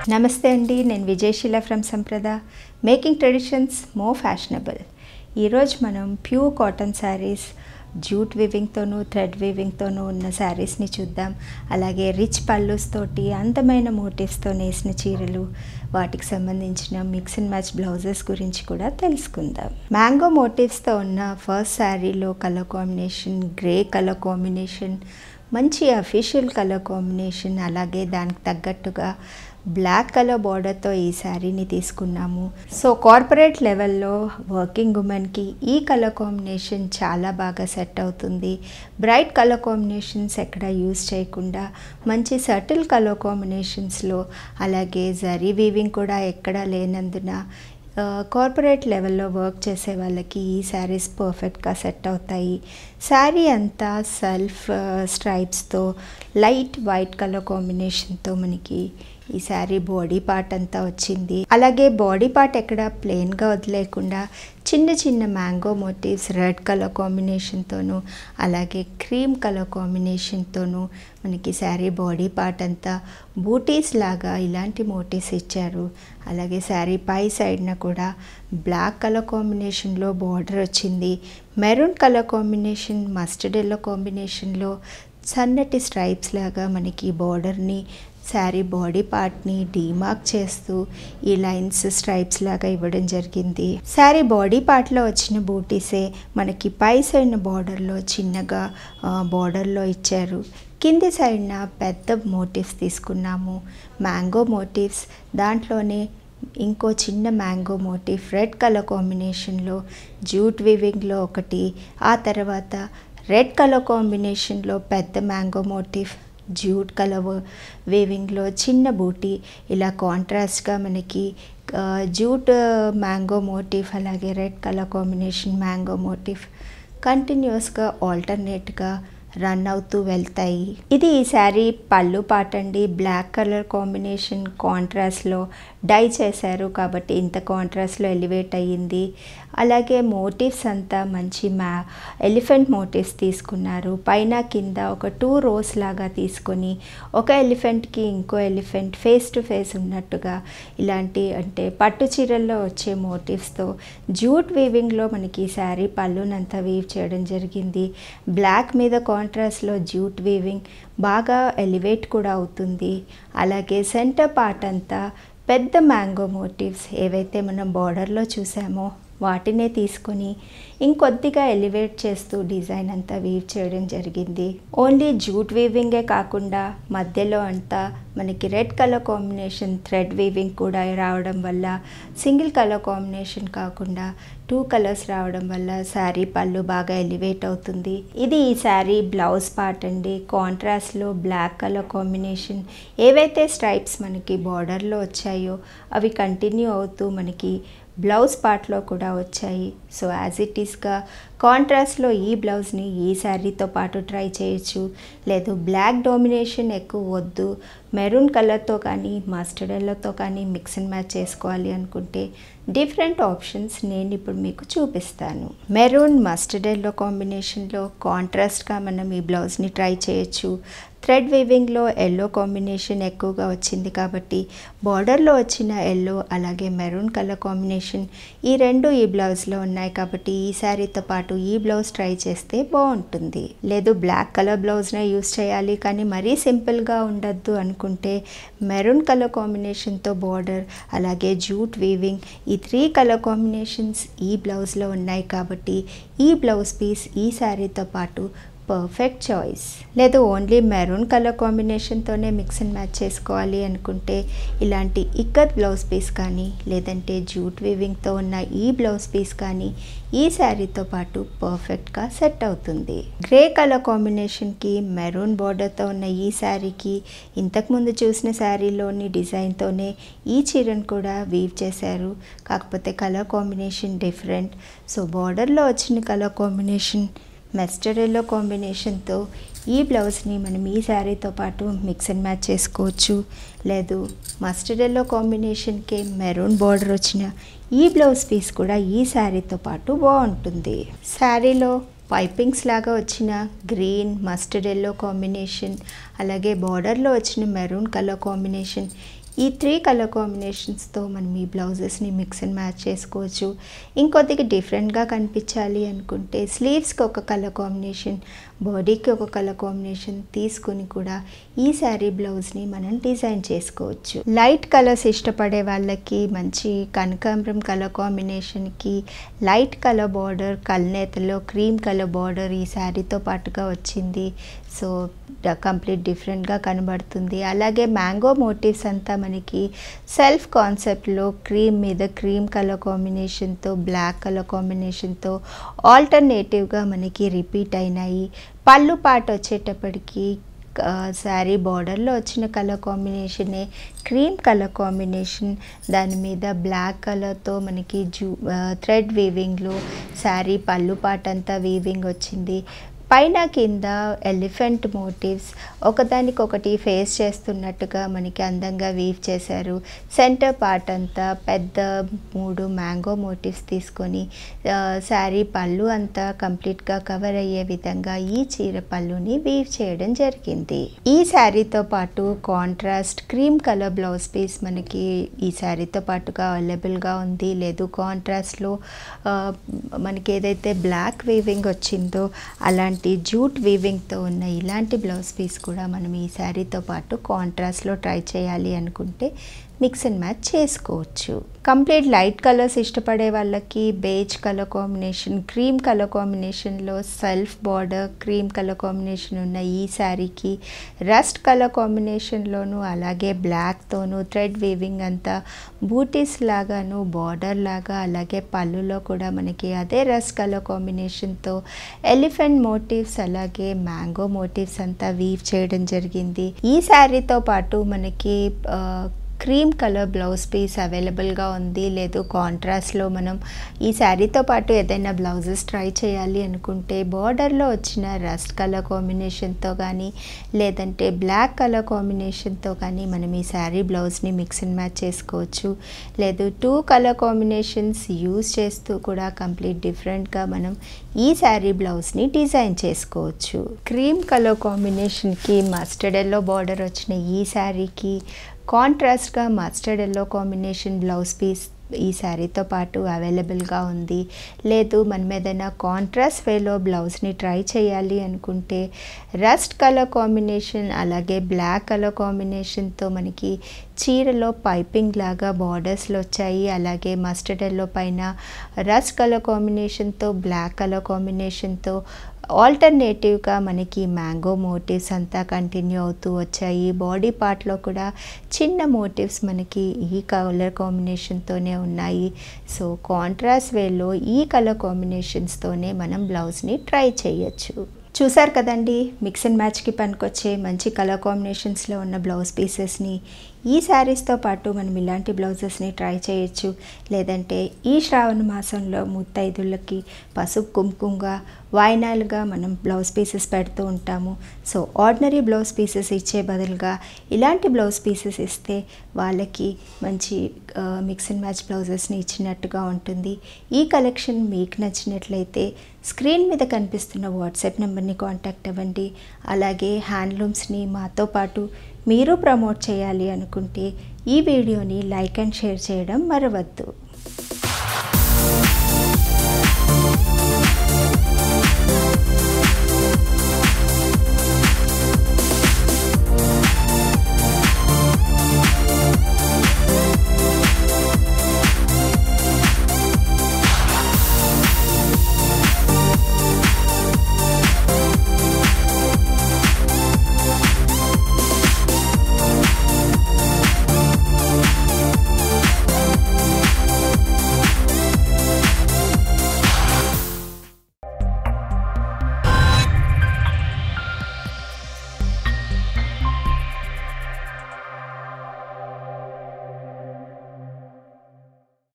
నమస్తే అండి నేను Vijayasheela from Sampradha making traditions more fashionable ఈరోజు మనం ప్యూర్ కాటన్ శారీస్ జూట్ వివింగ్తోనూ థ్రెడ్ వివింగ్తోనూ ఉన్న శారీస్ని చూద్దాం అలాగే రిచ్ పల్లూస్ తోటి అందమైన మోటివ్స్తో నేసిన చీరలు వాటికి సంబంధించిన మిక్స్ అండ్ మ్యాచ్ బ్లౌజెస్ గురించి కూడా తెలుసుకుందాం మ్యాంగో మోటివ్స్తో ఉన్న ఫస్ట్ శారీలో colour combination grey colour combination మంచి అఫీషియల్ కలర్ కాంబినేషన్ అలాగే దానికి తగ్గట్టుగా బ్లాక్ కలర్ బార్డర్తో ఈ శారీని తీసుకున్నాము సో కార్పొరేట్ లెవెల్లో వర్కింగ్ ఉమెన్కి ఈ కలర్ కాంబినేషన్ చాలా బాగా సెట్ అవుతుంది బ్రైట్ కలర్ కాంబినేషన్స్ ఎక్కడ యూజ్ చేయకుండా మంచి సటిల్ కలర్ కాంబినేషన్స్లో అలాగే జరీ వీవింగ్ కూడా ఎక్కడా లేనందున కార్పొరేట్ లెవెల్లో వర్క్ చేసే వాళ్ళకి ఈ శారీస్ పర్ఫెక్ట్గా సెట్ అవుతాయి శారీ అంతా సెల్ఫ్ స్ట్రైప్స్తో లైట్ వైట్ కలర్ కాంబినేషన్తో మనకి ఈ శారీ బాడీ పార్ట్ అంతా వచ్చింది అలాగే బాడీ పార్ట్ ఎక్కడ ప్లెయిన్గా వదిలేకుండా చిన్న చిన్న మ్యాంగో మోటివ్స్ రెడ్ కలర్ కాంబినేషన్తోనూ అలాగే క్రీమ్ కలర్ కాంబినేషన్తోనూ మనకి శారీ బాడీ పార్ట్ అంతా బూటీస్ లాగా ఇలాంటి మోటివ్స్ ఇచ్చారు అలాగే శారీ పై సైడ్న కూడా బ్లాక్ కలర్ కాంబినేషన్లో బార్డర్ వచ్చింది maroon colour combination mustard yellow కాంబినేషన్లో సన్నటి స్ట్రైప్స్ లాగా మనకి బార్డర్ని శారీ బాడీ పార్ట్ని డీమార్క్ చేస్తూ ఈ లైన్స్ స్ట్రైప్స్ లాగా ఇవ్వడం జరిగింది శారీ బాడీ పార్ట్లో వచ్చిన బూటీసే మనకి పై సైడ్న బార్డర్లో చిన్నగా బార్డర్లో ఇచ్చారు కింది సైడ్న పెద్ద మోటివ్స్ తీసుకున్నాము మ్యాంగో మోటివ్స్ దాంట్లోనే ఇంకో చిన్న మ్యాంగో మోటివ్ రెడ్ కలర్ కాంబినేషన్లో జూట్ వివింగ్లో ఒకటి ఆ తర్వాత రెడ్ కలర్ కాంబినేషన్లో పెద్ద మ్యాంగో మోటివ్ జూట్ కలర్ వేవింగ్లో చిన్న బూటీ ఇలా కాంట్రాస్ట్గా మనకి జూట్ మ్యాంగో మోటివ్ అలాగే red colour combination mango motif కంటిన్యూస్గా ఆల్టర్నేట్గా రన్ అవుతూ వెళ్తాయి ఇది ఈ శారీ పళ్ళు పాటండి బ్లాక్ కలర్ కాంబినేషన్ కాంట్రాస్ట్లో డై చేశారు కాబట్టి ఇంత కాంట్రాస్ట్లో ఎలివేట్ అయ్యింది అలాగే మోటివ్స్ అంతా మంచి మ్యా ఎలిఫెంట్ మోటివ్స్ తీసుకున్నారు పైన కింద ఒక టూ రోస్ లాగా తీసుకొని ఒక ఎలిఫెంట్కి ఇంకో ఎలిఫెంట్ ఫేస్ టు ఫేస్ ఉన్నట్టుగా ఇలాంటి అంటే పట్టు చీరల్లో వచ్చే మోటివ్స్తో జూట్ వీవింగ్లో మనకి శారీ పళ్ళునంతా వీవ్ చేయడం జరిగింది బ్లాక్ మీద కాంట్రాస్ట్లో జూట్ వీవింగ్ బాగా ఎలివేట్ కూడా అవుతుంది అలాగే సెంటర్ పార్ట్ అంతా పెద్ద మ్యాంగో మోటివ్స్ ఏవైతే మనం బార్డర్లో చూసామో వాటినే తీసుకొని ఇంకొద్దిగా ఎలివేట్ చేస్తూ డిజైన్ అంతా వీవ్ చేయడం జరిగింది ఓన్లీ జూట్ వీవింగే కాకుండా మధ్యలో అంతా మనకి red colour combination thread weaving కూడా రావడం వల్ల సింగిల్ కలర్ కాంబినేషన్ కాకుండా టూ కలర్స్ రావడం వల్ల శారీ పళ్ళు బాగా ఎలివేట్ అవుతుంది ఇది ఈ శారీ బ్లౌజ్ పార్ట్ అండి కాంట్రాస్ట్లో బ్లాక్ కలర్ కాంబినేషన్ ఏవైతే స్ట్రైప్స్ మనకి బార్డర్లో వచ్చాయో అవి కంటిన్యూ అవుతూ మనకి బ్లౌజ్ పార్ట్లో కూడా వచ్చాయి సో యాజ్ ఇట్ ఈస్గా కాంట్రాస్ట్లో ఈ బ్లౌజ్ని ఈ శారీతో పాటు ట్రై చేయొచ్చు లేదు బ్లాక్ డామినేషన్ ఎక్కువ వద్దు మెరూన్ కలర్తో కానీ మస్టర్డ్ ఎల్లోతో కానీ మిక్స్ అండ్ మ్యాచ్ చేసుకోవాలి అనుకుంటే డిఫరెంట్ ఆప్షన్స్ నేను ఇప్పుడు మీకు చూపిస్తాను మెరూన్ మస్టర్డ్ ఎల్లో కాంబినేషన్లో కాంట్రాస్ట్గా మనం ఈ బ్లౌజ్ని ట్రై చేయొచ్చు థ్రెడ్ వీవింగ్లో ఎల్లో కాంబినేషన్ ఎక్కువగా వచ్చింది కాబట్టి బార్డర్లో వచ్చిన ఎల్లో అలాగే మెరూన్ కలర్ కాంబినేషన్ ఈ రెండు ఈ బ్లౌజ్లో ఉన్నాయి కాబట్టి ఈ శారీతో పాటు ఈ బ్లౌజ్ ట్రై చేస్తే బాగుంటుంది లేదు బ్లాక్ కలర్ బ్లౌజ్నే యూస్ చేయాలి కానీ మరీ సింపుల్గా ఉండద్దు అనుకుంటే మెరూన్ కలర్ కాంబినేషన్తో బార్డర్ అలాగే జూట్ వీవింగ్ ఈ త్రీ కలర్ కాంబినేషన్స్ ఈ బ్లౌజ్లో ఉన్నాయి కాబట్టి ఈ బ్లౌజ్ పీస్ ఈ శారీతో పాటు పర్ఫెక్ట్ చాయిస్ లేదు ఓన్లీ మెరూన్ కలర్ కాంబినేషన్తోనే మిక్స్ అండ్ మ్యాచ్ చేసుకోవాలి అనుకుంటే ఇలాంటి ఇక్కత్ బ్లౌజ్ పీస్ కానీ లేదంటే జూట్ వీవింగ్తో ఉన్న ఈ బ్లౌజ్ పీస్ కానీ ఈ శారీతో పాటు పర్ఫెక్ట్గా సెట్ అవుతుంది గ్రే కలర్ కాంబినేషన్కి మెరూన్ బార్డర్తో ఉన్న ఈ శారీకి ఇంతకుముందు చూసిన శారీలోని డిజైన్తోనే ఈ చీరను కూడా వీవ్ చేశారు కాకపోతే కలర్ కాంబినేషన్ డిఫరెంట్ సో బార్డర్లో వచ్చిన కలర్ కాంబినేషన్ మెస్టర్డ్ ఎల్లో కాంబినేషన్తో ఈ బ్లౌజ్ని మనం ఈ శారీతో పాటు మిక్స్ అండ్ మ్యాచ్ చేసుకోవచ్చు లేదు మస్టర్డ్ ఎల్లో కాంబినేషన్కి మెరూన్ బార్డర్ వచ్చిన ఈ బ్లౌజ్ పీస్ కూడా ఈ శారీతో పాటు బాగుంటుంది శారీలో పైపింగ్స్ లాగా వచ్చిన గ్రీన్ మస్టర్డ్ ఎల్లో కాంబినేషన్ అలాగే బార్డర్లో వచ్చిన మెరూన్ కలర్ కాంబినేషన్ ఈ త్రీ కలర్ కాంబినేషన్స్తో మనం ఈ బ్లౌజెస్ని మిక్స్ అండ్ మ్యాచ్ చేసుకోవచ్చు ఇంకొద్దిగా డిఫరెంట్గా కనిపించాలి అనుకుంటే స్లీవ్స్కి ఒక కలర్ కాంబినేషన్ బాడీకి ఒక కలర్ కాంబినేషన్ తీసుకుని కూడా ఈ శారీ బ్లౌజ్ని మనం డిజైన్ చేసుకోవచ్చు లైట్ కలర్స్ ఇష్టపడే వాళ్ళకి మంచి కనకాంబరం కలర్ కాంబినేషన్కి లైట్ కలర్ బార్డర్ కల్నేతలో క్రీమ్ కలర్ బార్డర్ ఈ శారీతో పాటుగా వచ్చింది సో కంప్లీట్ డిఫరెంట్గా కనబడుతుంది అలాగే మ్యాంగో మోటివ్స్ అంతా మనకి సెల్ఫ్ కాన్సెప్ట్లో క్రీమ్ మీద క్రీమ్ కలర్ కాంబినేషన్తో బ్లాక్ కలర్ కాంబినేషన్తో ఆల్టర్నేటివ్గా మనకి రిపీట్ అయినాయి పళ్ళు పాట వచ్చేటప్పటికి శారీ బార్డర్లో వచ్చిన కలర్ కాంబినేషనే క్రీమ్ కలర్ కాంబినేషన్ దాని మీద బ్లాక్ కలర్తో మనకి జూ థ్రెడ్ వీవింగ్లో శారీ పళ్ళు పాట అంతా వీవింగ్ వచ్చింది పైన కింద ఎలిఫెంట్ మోటివ్స్ ఒకదానికొకటి ఫేస్ చేస్తున్నట్టుగా మనకి అందంగా వీవ్ చేశారు సెంటర్ పార్ట్ అంతా పెద్ద మూడు మ్యాంగో మోటివ్స్ తీసుకొని శారీ పళ్ళు అంతా కంప్లీట్గా కవర్ అయ్యే విధంగా ఈ చీర పళ్ళుని వీవ్ చేయడం జరిగింది ఈ శారీతో పాటు contrast cream colour blouse piece మనకి ఈ శారీతో పాటుగా అవైలబుల్గా ఉంది లేదు కాంట్రాస్ట్లో మనకి ఏదైతే బ్లాక్ వీవింగ్ వచ్చిందో అలాంటి ఇలాంటి జూట్ వీవింగ్తో ఉన్న ఇలాంటి బ్లౌజ్ పీస్ కూడా మనం ఈ శారీతో పాటు కాంట్రాస్ట్లో ట్రై చేయాలి అనుకుంటే మిక్స్ అండ్ మ్యాచ్ చేసుకోవచ్చు కంప్లీట్ లైట్ కలర్స్ ఇష్టపడే వాళ్ళకి beige colour combination cream colour కాంబినేషన్లో self border cream colour combination ఉన్న ఈ శారీకి రస్ట్ కలర్ కాంబినేషన్లోను అలాగే బ్లాక్తోను థ్రెడ్ వీవింగ్ అంతా బూటీస్ లాగాను బార్డర్ లాగా అలాగే పళ్ళులో కూడా మనకి అదే రస్ట్ కలర్ కాంబినేషన్తో ఎలిఫెంట్ మోటివ్స్ అలాగే మ్యాంగో మోటివ్స్ అంతా వీవ్ చేయడం జరిగింది ఈ శారీతో పాటు మనకి క్రీమ్ కలర్ బ్లౌజ్ పీస్ అవైలబుల్గా ఉంది లేదు కాంట్రాస్ట్లో మనం ఈ శారీతో పాటు ఏదైనా బ్లౌజెస్ ట్రై చేయాలి అనుకుంటే బార్డర్లో వచ్చిన రస్ట్ కలర్ కాంబినేషన్తో కానీ లేదంటే బ్లాక్ కలర్ కాంబినేషన్తో కానీ మనం ఈ శారీ బ్లౌజ్ని మిక్స్ అండ్ మ్యాచ్ చేసుకోవచ్చు లేదు టూ కలర్ కాంబినేషన్స్ యూజ్ చేస్తూ కూడా కంప్లీట్ డిఫరెంట్గా మనం ఈ శారీ బ్లౌజ్ని డిజైన్ చేసుకోవచ్చు క్రీమ్ కలర్ కాంబినేషన్కి మస్టర్డ్ ఎల్లో బార్డర్ వచ్చిన ఈ శారీకి కాంట్రాస్ట్గా mustard yellow combination blouse piece ఈ శారీతో పాటు అవైలబుల్గా ఉంది లేదు మనం ఏదైనా కాంట్రాస్ట్ వేలో బ్లౌజ్ని ట్రై చేయాలి అనుకుంటే రస్ట్ కలర్ కాంబినేషన్ అలాగే బ్లాక్ కలర్ కాంబినేషన్తో మనకి చీరలో పైపింగ్ లాగా బార్డర్స్లో వచ్చాయి అలాగే మస్టర్డ్ ఎల్లో పైన రస్ట్ కలర్ కాంబినేషన్తో బ్లాక్ కలర్ కాంబినేషన్తో ఆల్టర్నేటివ్గా మనకి మ్యాంగో మోటివ్స్ అంతా కంటిన్యూ అవుతూ వచ్చాయి బాడీ పార్ట్లో కూడా చిన్న మోటివ్స్ మనకి ఈ కలర్ కాంబినేషన్తోనే ఉన్నాయి సో కాంట్రాస్ట్ వేలో ఈ కలర్ కాంబినేషన్స్తోనే మనం బ్లౌజ్ని ట్రై చేయొచ్చు చూసారు కదండి మిక్స్ అండ్ మ్యాచ్కి పనికొచ్చే మంచి కలర్ కాంబినేషన్స్లో ఉన్న బ్లౌజ్ పీసెస్ని ఈ శారీస్తో పాటు మనం ఇలాంటి బ్లౌజెస్ని ట్రై చేయొచ్చు లేదంటే ఈ శ్రావణ మాసంలో ముత్తైదులకి పసుపు కుంకుమగా వాయినాలుగా మనం బ్లౌజ్ పీసెస్ పెడుతూ ఉంటాము సో ఆర్డినరీ బ్లౌజ్ పీసెస్ ఇచ్చే బదులుగా ఇలాంటి బ్లౌజ్ పీసెస్ ఇస్తే వాళ్ళకి మంచి మిక్స్ అండ్ మ్యాచ్ బ్లౌజెస్ని ఇచ్చినట్టుగా ఉంటుంది ఈ కలెక్షన్ మీకు నచ్చినట్లయితే స్క్రీన్ మీద కనిపిస్తున్న వాట్సాప్ నెంబర్ని కాంటాక్ట్ అవ్వండి అలాగే హ్యాండ్లూమ్స్ని మాతో పాటు మీరు ప్రమోట్ చేయాలి అనుకుంటే ఈ వీడియోని లైక్ అండ్ షేర్ చేయడం మరవద్దు